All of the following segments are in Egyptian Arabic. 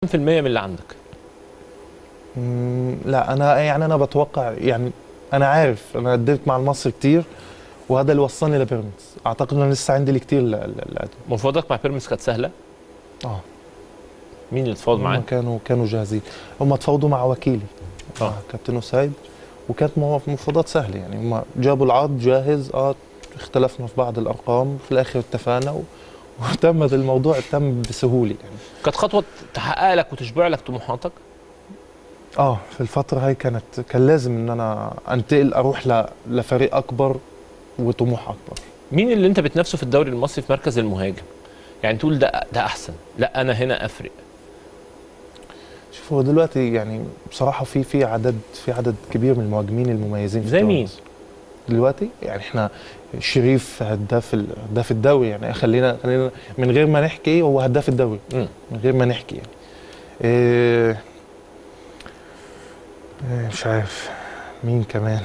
في المية من اللي عندك مم، لا انا يعني انا بتوقع يعني انا عارف انا قدمت مع المصري كتير وهذا اللي وصلني لبيراميدز اعتقد ان انا لسه عندي كتير ل- ل- ل- مفاوضاتك مع بيراميدز كانت سهله اه مين اللي اتفاوض هم معاك كانوا كانوا جاهزين هم تفاوضوا مع وكيلي آه. آه. كابتن اسايد وكانت مو- مفاوضات سهله يعني هم جابوا العرض جاهز اه اختلفنا في بعض الارقام في الاخر اتفقنا و... وتمت الموضوع تم بسهوله يعني كانت خطوه تحقق لك وتشبع لك طموحاتك اه في الفتره هاي كانت كان لازم ان انا انتقل اروح ل... لفريق اكبر وطموح اكبر مين اللي انت بتنافسه في الدوري المصري في مركز المهاجم يعني تقول ده ده احسن لا انا هنا افرق شوف هو دلوقتي يعني بصراحه في في عدد في عدد كبير من المهاجمين المميزين في زي الدوري مين؟ المصري. دلوقتي يعني احنا شريف هداف ال- هداف الدوري يعني خلينا خلينا من غير ما نحكي هو هداف الدوري مم. من غير ما نحكي يعني إيه إيه مش عارف مين كمان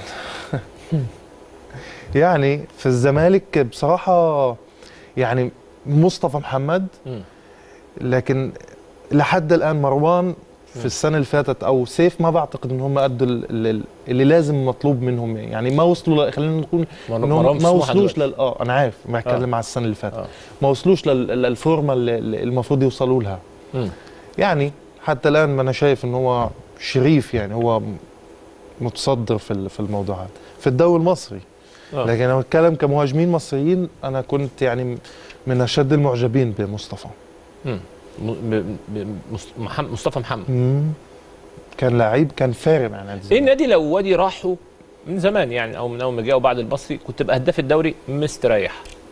يعني في الزمالك بصراحه يعني مصطفى محمد مم. لكن لحد الان مروان مم. في السنه اللي فاتت او سيف ما بعتقد ان هم ادوا ال- ال- اللي لازم مطلوب منهم يعني ما وصلوا ل- خلينا نقول مر- انهم مروان ما سموحة وصلوش دلوقتي. لل اه انا عارف بتكلم على السنه اللي فاتت آه. ما وصلوش لل- للفورمه اللي اللي المفروض يوصلوا لها مم. يعني حتى الان ما انا شايف ان هو شريف يعني هو م- متصدر في ال- في الموضوع هذا في الدوري المصري آه. لكن انا بتكلم كمهاجمين مصريين انا كنت يعني من اشد المعجبين بمصطفى مم. م- ب- ب- مص- محمد مصطفى محمد مم. كان لعيب كان فارق مع نادي ايه الزمالك. النادي لو وادي راحوا من زمان يعني او من اول ما جه او بعد المصري كنت تبقى هداف الدوري مستريح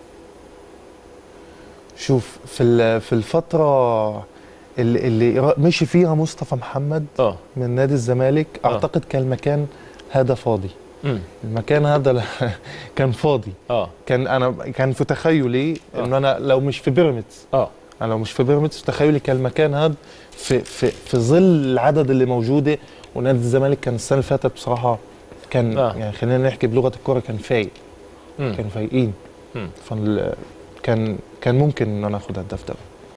شوف في ال- في الفتره اللي, اللي را- مشي فيها مصطفى محمد اه من نادي الزمالك آه. اعتقد كان المكان هذا فاضي مم. المكان هذا ل- كان فاضي اه كان انا كان في تخيلي آه. انه انا لو مش في بيراميدز اه انا لو مش في بيراميدز في تخيلي كان المكان هذا في في في ظل العدد اللي موجوده ونادي الزمالك كان السنه اللي فاتت بصراحه كان آه. يعني خلينا نحكي بلغه الكره كان فايق مم. كانوا فايقين مم. فال كان كان ممكن ان انا اخد هداف دوري